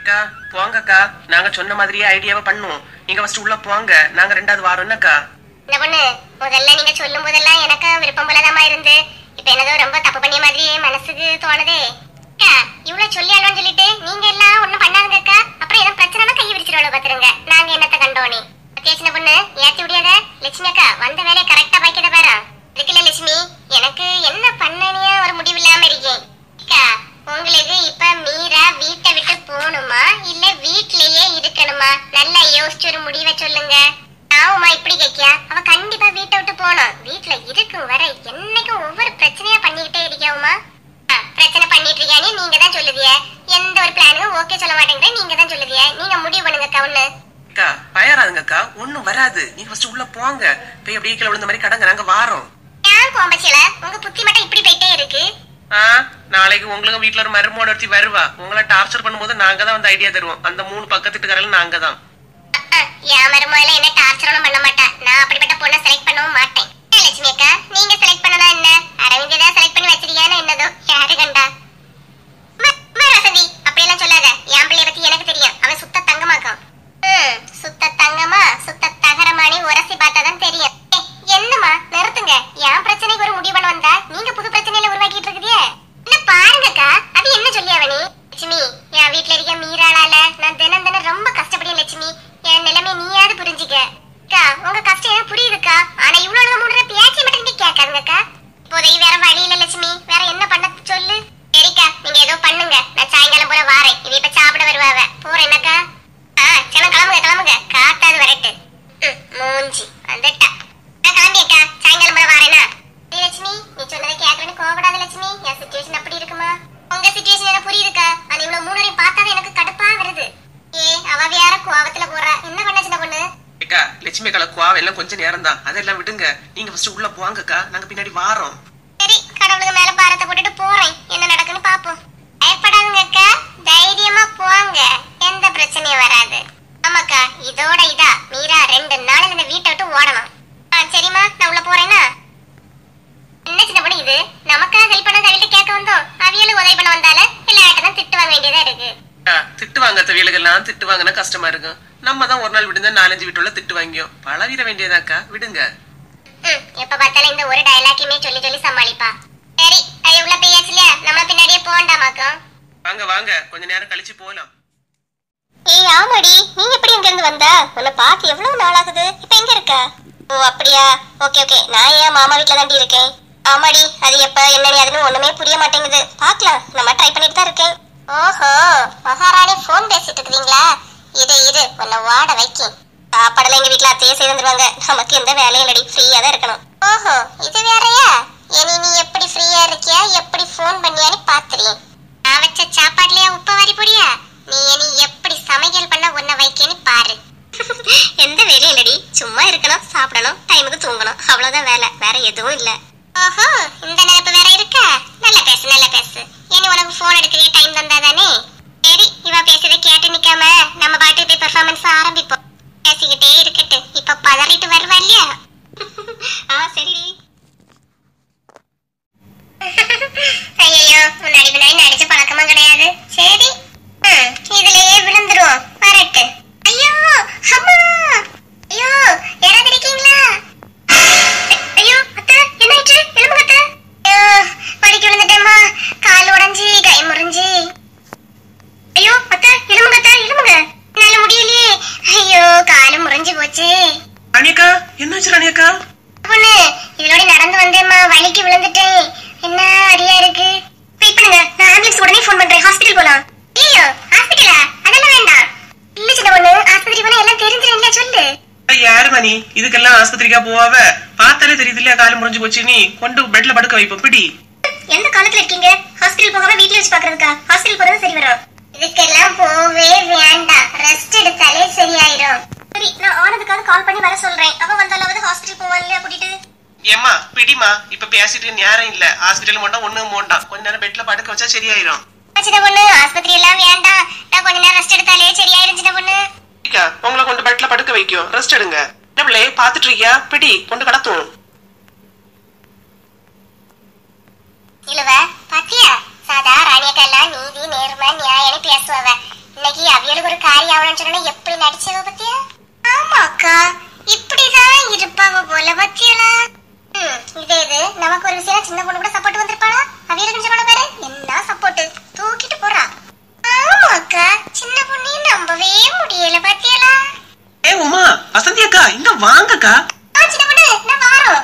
அக்கா போங்கக்கா நாங்க சொன்ன மாதிரியே ஐடியாவை பண்ணுவோம் நீங்க ஃபர்ஸ்ட் உள்ள போங்க நாங்க ரெண்டாவது வாரம் என்னக்கா இந்த பொண்ணு முதல்ல நீங்க சொல்லும் போதெல்லாம் எனக்கு விருப்பம் போலதாமா இருந்து இப்ப என்னதோ ரொம்ப தப்பு பண்ணிய மாதிரி மனசுக்கு தோணுதே அக்கா, இவ்வளவு சொல்லி அழுவான்னு சொல்லிட்டு நீங்க எல்லாம் ஒண்ணும் பண்ணாதுங்க அக்கா அப்புறம் எதுவும் பிரச்சனைனா கை விரிச்சிருவாளோ பாத்துருங்க நாங்க என்னத்த கண்டோனே பத்தியா சின்ன பொண்ணு ஏத்தி விடியாத லட்சுமி அக்கா வந்த வேலையை கரெக்டா பாய்க்கத பாரு இதுக்குல்ல லட்சுமி எனக்கு என்ன பண்ணனியா ஒரு முடிவு இல்லாம இருக்கேன் அக்கா உங்களுக்கு இப்ப மீரா வீட்டை விட்டு போகணுமா இல்ல வீட்லயே இருக்கணுமா நல்லா யோசிச்சு ஒரு முடிவை சொல்லுங்க ஆவுமா இப்படி கேக்கியா அவ கண்டிப்பா வீட்டை விட்டு போகணும் வீட்ல இருக்கும் வரை என்னைக்கும் ஒவ்வொரு பிரச்சனையா பண்ணிக்கிட்டே இருக்கியாவுமா பிரச்சனை பண்ணிட்டு இருக்கியானே நீங்க தான் சொல்லுதிய எந்த ஒரு பிளானுக்கும் ஓகே சொல்ல மாட்டேங்கிற நீங்க தான் சொல்லுதிய நீங்க முடிவு பண்ணுங்க கவுன்னு அக்கா பயராதுங்கக்கா ஒண்ணும் வராது நீங்க ஃபர்ஸ்ட் உள்ள போங்க போய் அப்படியே கீழே விழுந்த மாதிரி கடங்க நாங்க வாரோம் ஏன் கோம்பச்சில உங்க புத்தி மட்டும் இப்படி போயிட்டே இருக்கு ஆ நாளைக்கு உங்களுக்கு வீட்ல ஒரு மருமோட ஒருத்தி வருவா உங்களை டார்ச்சர் பண்ணும்போது நாங்க தான் வந்து ஐடியா தருவோம் அந்த மூணு பக்கத்துட்டுக்காரர்கள் நாங்க தான் அஹ், என் மருமகள என்ன டார்ச்சரும் பண்ண மாட்டா நான் அப்படிப்பட்ட பொண்ணை செலக்ட் பண்ணவும் மாட்டேன் ஏன் லட்சுமி அக்கா நீங்க செலக்ட் பண்ணனா என்ன அரவிந்த் தான் செலக்ட் பண்ணி வச்சிருக்கியான்னு என்னதோ யாரு கண்டா அம்மா, அம்மா வசந்தி அப்படியெல்லாம் சொல்லாத என் பிள்ளைய பத்தி எனக்கு தெரியும் அவன் சுத்த தங்கமாக்கான் ம், சுத்த தங்கமா சுத்த தகரமானி உரசி பார்த்தாதான் தெரியும் ஏய், என்னம்மா நிறுத்துங்க என் பிரச்சனைக்கு ஒரு முடிவு பண்ண வந்தா நீங்க புது பிரச்சனையில உருவாக்கிட்டு இருக்குதியே என்ன பாருங்கக்கா அது என்ன சொல்லி அவனி லட்சுமி என் வீட்ல இருக்க மீராளால நான் தினம் தினம் ரொம்ப கஷ்டப்படுறேன் லட்சுமி என் நிலைமை நீயாவது புரிஞ்சுக்க அக்கா உங்க கஷ்டம் எனக்கு புரியுதுக்கா ஆனா இவ்வளவு மூணு பேச்சு மட்டும் நீங்க கேட்காதுங்கக்கா இப்போதைக்கு வேற வழி இல்ல லட்சுமி வேற என்ன பண்ண சொல்லு சரிக்கா நீங்க ஏதோ பண்ணுங்க நான் சாயங்காலம் போல வாரேன் இவ இப்ப சாப்பிட வருவாவ போறேன் என்னக்கா ஆ சரி கிளம்புங்க கிளம்புங்க காத்தாது வரட்டு ம், மூஞ்சி வந்துட்டா நான் கிளம்பியக்கா சாயங்காலம் போல வாரேனா ஏய் லட்சுமி நீ சொன்னதை கேட்கறேன்னு கோவப்படாத லட்சுமி என் சுச்சுவேஷன் அப்படி இருக்குமா உங்க சுச்சுவேஷன் எனக்கு புரியுதுக்கா ஆனா இவ்வளவு மூணுரையும் பார்த்தாவே எனக்கு கடுப்பா வருது ஏ அவ வேற கோவத்துல போறா என்ன பண்ண சின்ன பொண்ணு அக்கா லட்சுமி அக்கா குவாவ எல்லாம் கொஞ்சம் நேரம் தான் அதெல்லாம் விடுங்க நீங்க ஃபர்ஸ்ட் உள்ள போங்கக்கா நாங்க பின்னாடி வாரோம் சரி கடவுளுக்கு மேல பாரத்தை போட்டுட்டு போறேன் என்ன நடக்குன்னு பாப்போம் பயப்படாதுங்க அக்கா தைரியமா போங்க எந்த பிரச்சனையும் வராது ஆமாக்கா இதோட இதா மீரா ரெண்டு நாள் இந்த வீட்டை விட்டு ஓடணும் ஆ சரிம்மா நான் உள்ள போறேனா என்ன சின்ன பொண்ணு இது நமக்காக ஹெல்ப் பண்ண தவிட்டு கேட்க வந்தோம் அவியலுக்கு உதவி பண்ண வந்தால எல்லா ஆட்டம் திட்டு வாங்க வேண்டியதா இருக்கு அக்கா, திட்டு வாங்க தவியலுக்கெல்லாம் திட்டு வாங்கினா கஷ்டமா இருக்கும் நம்ம தான் ஒரு நாள் விடுந்த நாலஞ்சு வீட்டுள்ள திட்டு வாங்கியோம் பழவிட வேண்டியதாக்கா விடுங்க ம், எப்ப பார்த்தாலும் இந்த ஒரு டயலாக்கையுமே சொல்லி சொல்லி சமாளிப்பா சரி அது உள்ள போயாச்சு இல்லையா நம்ம பின்னாடியே போண்டாமாக்கும் வாங்க வாங்க கொஞ்ச நேரம் கழிச்சு போலாம் ஏய் ஆமாடி நீ எப்படி இங்க இருந்து வந்த உன்னை பார்த்து எவ்வளவு நாள் ஆகுது இப்ப எங்க இருக்க ஓ அப்படியா ஓகே ஓகே நான் ஏன் மாமா வீட்ல தாண்டி இருக்கேன் ஆமாடி அது எப்ப என்ன அதுன்னு ஒண்ணுமே புரிய மாட்டேங்குது பார்க்கலாம் நம்ம ட்ரை பண்ணிட்டு தான் இருக்கேன் ஓஹோ மகாராணி ஃபோன் பேசிட்டு இருக்கீங்களா இரு இரு உன்னை வாட வைக்கேன் சாப்பாடுலாம் எங்க வீட்ல அத்தையே செய்து தந்துருவாங்க நமக்கு எந்த வேலையும் இல்லடி ஃப்ரீயா தான் இருக்கணும் ஓஹோ இது வேறயா இனி நீ எப்படி ஃப்ரீயா இருக்கியா எப்படி ஃபோன் பண்ணியான்னு பாத்துறேன் நான் வச்ச சாப்பாடுலயா உப்பு வாரி போடியா நீ இனி எப்படி சமையல் பண்ண உன்னை வைக்கேன்னு பாரு எந்த வேலையும் இல்லடி சும்மா இருக்கணும் சாப்பிடணும் டைமுக்கு தூங்கணும் அவ்வளவுதான் வேலை வேற எதுவும் இல்ல ஓஹோ இந்த நினைப்பு வேற இருக்கா நல்ல பேசு நல்ல பேசு இனி உனக்கு போன் எடுக்கிற டைம் தந்தாதானே சரி இவ பேசுறத கேட்டு நிக்காம நம்ம பாட்டுக்கு போய் பெர்ஃபார்மன்ஸ் ஆரம்பிப்போம் பேசிக்கிட்டே இருக்கட்டு இப்ப பதறிட்டு வருவா இல்லையா ஆ சரிடி ஐயோ முன்னாடி முன்னாடி நடிச்ச பழக்கமும் கிடையாது சரி ம், இதுலயே விழுந்துருவோம் வரட்டு ஐயோ அம்மா ஐயோ யாராவது இருக்கீங்களா ஐயோ அத்தை என்னாச்சு எலும்பு அத்தை ஐயோ வலிக்கு விழுந்துட்டேம்மா கால் உடைஞ்சு கை முறிஞ்சு ஐயோ அத்தை எலும்புங்க அத்தை எலும்புங்க என்னால முடியலையே ஐயோ காலு முறிஞ்சு போச்சு ராணியக்கா என்னாச்சு ராணியக்கா பொண்ணு இதோட நடந்து வந்தேம்மா வலிக்கு விழுந்துட்டேன் என்ன அடியா இருக்கு வெயிட் பண்ணுங்க நான் ஆம்புலன்ஸ் உடனே ஃபோன் பண்றேன் ஹாஸ்பிடல் போலாம் ஐயோ ஹாஸ்பிடலா அதெல்லாம் வேண்டாம் இல்ல சின்ன பொண்ணு ஆஸ்பத்திரி போனா எல்லாம் தெரிஞ்சிருந்தா சொல்லு யாரு மணி இதுக்கெல்லாம் ஆஸ்பத்திரிக்கா போவாவ பார்த்தாலே தெரியுது இல்லையா கால் முடிஞ்சு போச்சு நீ கொண்டு பெட்ல படுக்க வைப்போம் பிடி எந்த காலத்துல இருக்கீங்க ஹாஸ்பிடல் போகாம வீட்ல வச்சு பாக்குறதுக்கா ஹாஸ்பிடல் போறது சரி வரும் இதுக்கெல்லாம் போவே வேண்டாம் ரெஸ்ட் எடுத்தாலே சரியாயிரும் சரி நான் ஆனதுக்காக கால் பண்ணி வர சொல்றேன் அவ வந்தாலாவது ஹாஸ்பிடல் போவான் இல்லையா கூட்டிட்டு ஏம்மா பிடிமா இப்ப பேசிட்டு நேரம் இல்ல ஹாஸ்பிட்டல் போண்டா ஒண்ணும் போண்டாம் கொஞ்ச நேரம் பெட்ல படுக்க வச்சா சரியாயிரும் சின்ன பொண்ணு ஆஸ்பத்திரி எல்லாம் வேண்டாம் நான் கொஞ்ச நேரம் ரெஸ்ட் எடுத்தாலே சரியாயிரும் சின்ன பொண்ணு அக்கா, உங்களை கொண்டு பெட்ல படுக்க வைக்கும் ரெஸ்ட் எடுங்க என்ன பிள்ளை பாத்துட்டு இருக்கியா பிடி கொண்டு கடத்தும் இழுவ பாத்தியா சாதா ராணியக்கெல்லாம் நீதி நேர்மை நியாயம்னு பேசுவவ இன்னைக்கு அவிய சின்ன பொண்ணு கூட சப்போர்ட் வந்திருப்பாளா அவியல கஞ்சனோட பேரு என்ன சப்போர்ட் தூக்கிட்டு போறா ஆமா அக்கா சின்ன பொண்ணையும் நம்பவே முடியல பாத்தியலா ஏ உமா வசந்தி அக்கா இங்க வாங்கக்கா ஆ, சின்ன பொண்ணு நான் வாரோம்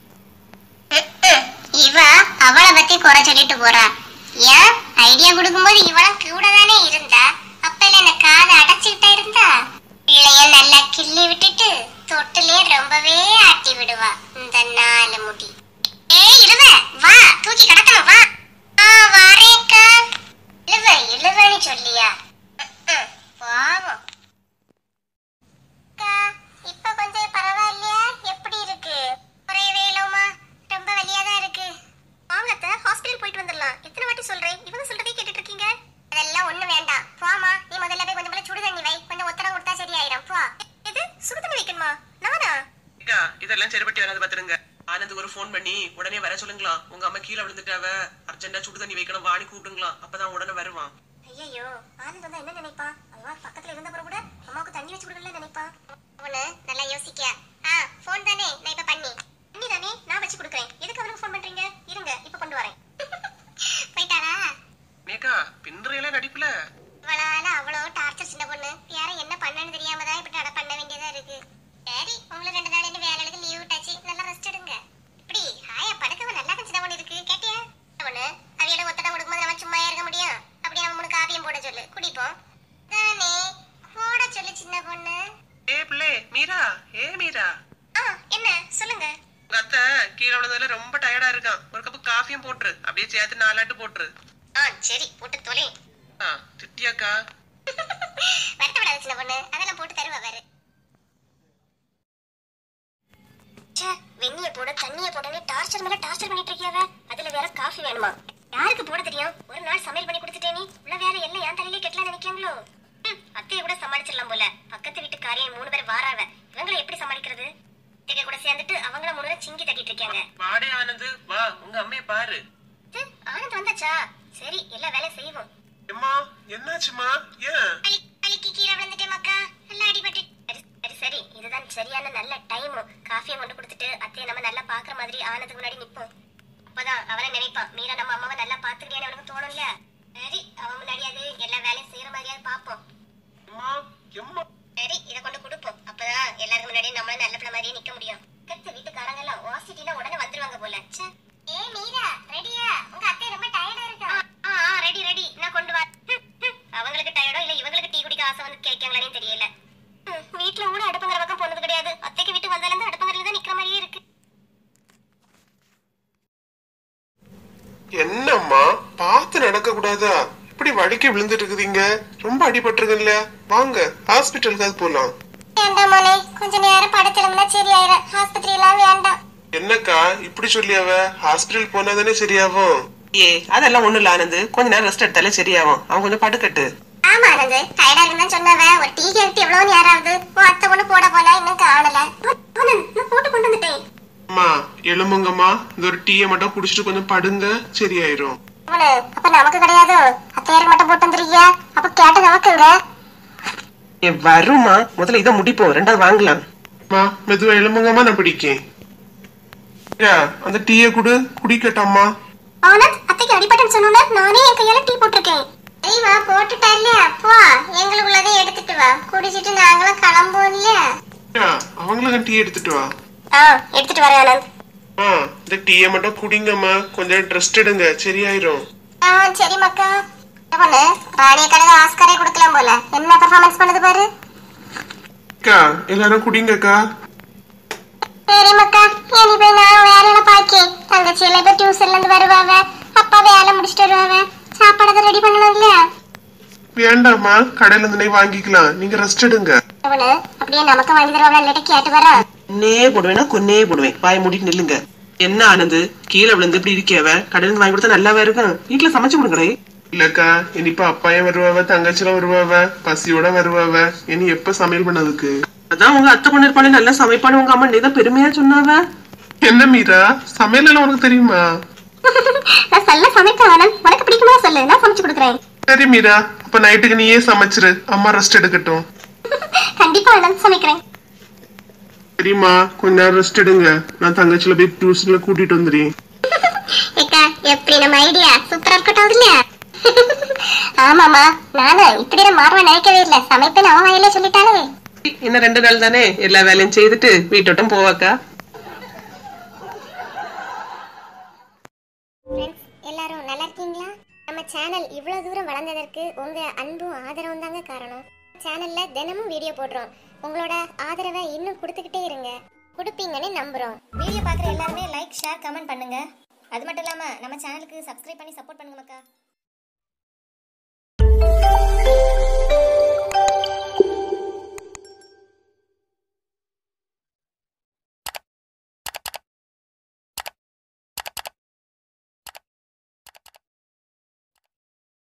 இவ அவளை பத்தி குறை சொல்லிட்டு போறா ஏன் ஐடியா கொடுக்கும்போது இவளும் கூட தானே இருந்தா அப்பல என்ன காதை அடைச்சுக்கிட்டா இருந்தா பிள்ளைய நல்லா கிள்ளி விட்டுட்டு தொட்டிலே ரொம்பவே ஆட்டி விடுவா இந்த நாலு முடி ஏய் இழுவ வா தூக்கி கடக்கணும் வா ஆ வாரேக்கா இழுவ இழுவன்னு சொல்லியா ம், ம், பாவம் அக்கா, இப்ப கொஞ்சம் பரவாயில்லையா எப்படி இருக்கு குறையவே இல்லவுமா ரொம்ப வலியா தான் இருக்கு வாங்க அத்தை ஹாஸ்பிடல் போயிட்டு வந்துடலாம் எத்தனை வாட்டி சொல்றேன் இவங்க சொல்றதே கேட்டுட்டு இருக்கீங்க அதெல்லாம் ஒண்ணு வேண்டாம் போமா நீ முதல்ல போய் கொஞ்சம் போல சுடு தண்ணி வை கொஞ்சம் ஒத்தடம் கொடுத்தா சரியாயிரும் போ எது சுடு தண்ணி வைக்கணுமா நானா அக்கா இதெல்லாம் சரிபட்டி வராது பாத்துருங்க ஆனந்துக்கு ஒரு ஃபோன் பண்ணி உடனே வர சொல்லுங்களாம் உங்க அம்மா கீழே விழுந்துட்டாவ அர்ஜென்டா சுடு தண்ணி வைக்கணும் வாணி கூப்பிடுங்களாம் அப்பதான் உடனே வருவான் ஐயோ ஆனந்த் வந்தா என்ன நினைப்பான் அவன் பக்கத்துல இருந்தப்பறம் கூட அம்மாவுக்கு தண்ணி வச்சு கொடுக்கல நினைப்பான் அவனு நல்லா யோசிக்க ஆ ஃபோன் தானே நான் இப்ப பண்ணி பண்ணி தானே நான் வச்சு கொடுக்குறேன் எதுக்கு அவனுக்கு ஃபோன் பண்றீங்க இருங்க இப்ப கொண்டு வரேன் போயிட்டாரா மேக்கா பின்றையில நடிப்புல இவளால அவ்வளோ டார்ச்சர் சின்ன பொண்ணு வேற என்ன பண்ணன்னு தெரியாம தான் இப்படி நட பண்ண வேண்டியதா இருக்கு சரி உங்களுக்கு ரெண்டு நாள் என்ன வேலைக்கு லீவ் விட்டாச்சு நல்லா ரெஸ்ட் எடுங்க இப்படி ஹாயா படுக்கவ நல்லா சின்ன பொண்ணு இருக்கு கேட்டியா சின்ன பொண்ணு அவியல ஒத்தடம் கொடுக்கும்போது நம்ம சும்மா இருக்க முடியும் அப்படியே அவன் மூணு காப்பியும் போட சொல்லு குடிப்போம் தானே போட சொல்லு சின்ன பொண்ணு ஏ பிள்ளை மீரா ஏ மீரா ஆ என்ன சொல்லுங்க உங்க அத்தை கீழே விழுந்ததுல ரொம்ப டயர்டா இருக்கான் ஒரு கப்பு காஃபியும் போட்டுரு அப்படியே சேர்த்து நாலாட்டு போட்டுரு ஆ சரி போட்டு தொலை ஆ திட்டியாக்கா வருத்தப்படாத சின்ன பொண்ணு அதெல்லாம் போட்டு தருவா பாரு வெந்நிய போட தண்ணிய போடனே டார்ச்சர் மேல டார்ச்சர் பண்ணிட்டு இருக்கியாவ அதுல வேற காஃபி வேணுமா யாருக்கு போட தெரியும் ஒரு நாள் சமையல் பண்ணி கொடுத்துட்டே நீ உள்ள வேற எல்லாம் என் தலையிலே கெட்டலாம் நினைக்காங்களோ ம், அத்தையை கூட சமாளிச்சிடலாம் போல பக்கத்து வீட்டுக்காரையும் மூணு பேர் வாராவ இவங்களை எப்படி சமாளிக்கிறது அத்தைங்க கூட சேர்ந்துட்டு அவங்கள மூணு பேரும் சிங்கி தட்டிட்டு இருக்காங்க வாடே ஆனந்து வா உங்க அம்மைய பாரு இது, ஆனந்த் வந்தாச்சா சரி எல்லா வேலையும் செய்வோம் எம்மா என்னாச்சுமா ஏன் அலி அலிக்கு கீழே விழுந்துட்டேன் மக்கா நல்லா அடிபட்டு சரி சரி சரி இதுதான் சரியான நல்ல டைம் காஃபியை கொண்டு கொடுத்துட்டு அத்தையை நம்ம நல்லா பாக்குற மாதிரி ஆனதுக்கு முன்னாடி நிப்போம் அப்பதான் அவனை நினைப்பான் மீரா நம்ம அம்மாவை நல்லா பாத்துக்கிட்டேன்னு அவனுக்கு தோணும்ல சரி அவன் முன்னாடி அது எல்லா வேலையும் செய்யற மாதிரியாவது பாப்போம் எம்மா எம்மா சரி இதை கொண்டு கொடுப்போம் அப்பதான் எல்லாருக்கும் முன்னாடி நம்மளும் நல்ல பிள்ளை மாதிரியே நிக்க முடியும் பக்கத்து வீட்டுக்காரங்க எல்லாம் வாசிட்டினா உடனே வந்துருவாங்க போல ச்சே. ஏ மீரா ரெடியா உங்க அத்தை ரொம்ப டயர்டா இருக்கா ஆ ஆ ரெடி ரெடி நான் கொண்டு வர ஹம், ஹம். அவங்களுக்கு டயர்டோ இல்ல இவங்களுக்கு டீ குடிக்க ஆசை வந்து கேட்காங்களானே தெரியல ஹம், வீட்ல கூட அடுப்புங்கிற பக்கம் போனது கிடையாது அத்தைக்கு வீட்டு வந்தால இருந்து அடுப்புங்கரையில தான் நிக்கிற மாதிரியே இருக்கு என்னம்மா பார்த்து நடக்க கூடாதா இப்படி வடிக்க விழுந்துட்டு இருக்குதீங்க ரொம்ப அடிபட்டிருக்குல்ல வாங்க ஹாஸ்பிட்டலுக்கு போலாம் வேண்டாம் மோனே கொஞ்ச நேரம் படுத்திருந்தா சரியாயிரும் ஆஸ்பத்திரி எல்லாம் வேண்டாம் என்னக்கா இப்படி சொல்லியாவ ஹாஸ்பிட்டல் போனா தானே சரியாகும் ஏ அதெல்லாம் ஒண்ணு இல்ல ஆனந்து கொஞ்ச நேரம் ரெஸ்ட் எடுத்தாலே சரியாகும் அவன் கொஞ்சம் படுக்கட்டு ஆமா ஆனந்த் டயர்டா இருக்குன்னு சொன்னவ ஒரு டீ கேட்டு எவ்வளவு நேராவது உன் அத்தை ஒண்ணு போட போனா இன்னும் காணல ஆனந்த் நான் போட்டு கொண்டு வந்துட்டேன் அம்மா எழுமுங்கம்மா இந்த ஒரு டீயை மட்டும் குடிச்சிட்டு கொஞ்சம் படுங்க சரியாயிரும் அவனு அப்ப நமக்கு கிடையாது அத்தையாருக்கு மட்டும் போட்டு வந்துருக்கியா அப்ப கேட்டு நமக்குங்க ஏ வருமா முதல்ல இதை முடிப்போம் ரெண்டாவது வாங்கலாம் அம்மா மெதுவா எழுமுங்கம்மா நான் பிடிக்கேன் ஐயா, அந்த டீயை குடு குடிக்கட்டாம்மா ஆனந்த் அத்தைக்கு அடிபட்டுன்னு சொன்னோன்னே நானே என் கையால டீ போட்டிருக்கேன் சரிவா போட்டுட்டா இல்லையா போ எங்களுக்குள்ளதே எடுத்துட்டு வா குடிச்சிட்டு நாங்களும் கிளம்புவோம் இல்லையா ஐயா, அவங்களுக்கு டீ எடுத்துட்டு வா ஆ எடுத்துட்டு வரேன் ஆனந்த் ஆ இந்த டீயை மட்டும் குடிங்கம்மா கொஞ்சம் ரெஸ்ட் எடுங்க சரியாயிரும் ஆ சரி மக்கா என்ன பண்ணு ராணிய கடையில ஆஸ்காரே கொடுக்கலாம் போல என்ன பெர்ஃபார்மன்ஸ் பண்ணுது பாரு அக்கா எல்லாரும் குடிங்கக்கா சரி மக்கா இனி போய் நான் வேலையில பாக்கே தங்கச்சி எல்லாம் இப்ப டியூஷன்ல இருந்து வருவாவ அப்பா வேலை முடிச்சிட்டு வருவாவ சாப்பாடு ரெடி பண்ணணும் இல்லையா வேண்டாம்மா கடையில இருந்தே வாங்கிக்கலாம் நீங்க ரெஸ்ட் எடுங்க அவனு அப்படியே நமக்கு வாங்கி தருவாங்க இல்லாட்டி கேட்டு வரா கொன்னே போடுவேனா கொன்னே போடுவேன் வாய் மூடிட்டு நில்லுங்க என்ன ஆனந்து கீழே விழுந்து இப்படி இருக்கியவ கடையில வாங்கி கொடுத்தா நல்லாவே இருக்கும் வீட்டுல சமைச்சு கொடுங்கடே இல்லக்கா இனிப்ப அப்பாயும் வருவாவ தங்கச்சிலாம் வருவாவ பசியோட வருவாவ இனி எப்ப சமையல் பண்ணதுக்கு அதான் உங்க அத்தை பொண்ணு இருப்பானே நல்லா சமைப்பானு உங்க அம்மா நீ தான் பெருமையா சொன்னாவ என்ன மீரா சமையல் எல்லாம் உனக்கு தெரியுமா நான் சொல்ல சமைப்பேன் ஆனந்த் உனக்கு பிடிக்குமா சொல்லு நான் சமைச்சு கொடுக்குறேன் சரி மீரா அப்ப நைட்டுக்கு நீயே சமைச்சிரு அம்மா ரெஸ்ட் எடுக்கட்டும் கண்டிப்பா ஆனந்த் சமைக்கிறேன் சரிம்மா கொஞ்ச நேரம் ரெஸ்ட் எடுங்க நான் தங்கச்சில போய் டியூஷன்ல கூட்டிட்டு வந்துடுறேன் எப்படி நம்ம ஐடியா சூப்பரா இருக்கட்டும் இல்லையா ஆமாமா நானும் இப்படி நான் மாறுவேன் நினைக்கவே இல்லை சமைப்பேன் அவன் வாயிலே சொல்லிட்டாலே இன்னும் ரெண்டு நாள் தானே எல்லா வேலையும் செய்துட்டு வீட்டோட்டம் போவாக்கா ஃப்ரெண்ட்ஸ் எல்லாரும் நல்லா இருக்கீங்களா நம்ம சேனல் இவ்வளவு தூரம் வளர்ந்ததற்கு உங்க அன்பும் ஆதரவும் தாங்க காரணம் சேனல்ல தினமும் வீடியோ போடுறோம் உங்களோட ஆதரவை இன்னும் கொடுத்துக்கிட்டே இருங்க கொடுப்பீங்கன்னு நம்புறோம் வீடியோ பார்க்குற எல்லாருமே லைக் ஷேர் கமெண்ட் பண்ணுங்க அது மட்டும் இல்லாமல் நம்ம சேனலுக்கு சப்ஸ்கிரைப் பண்ணி சப்போர்ட் பண்ணுங்க மக்கா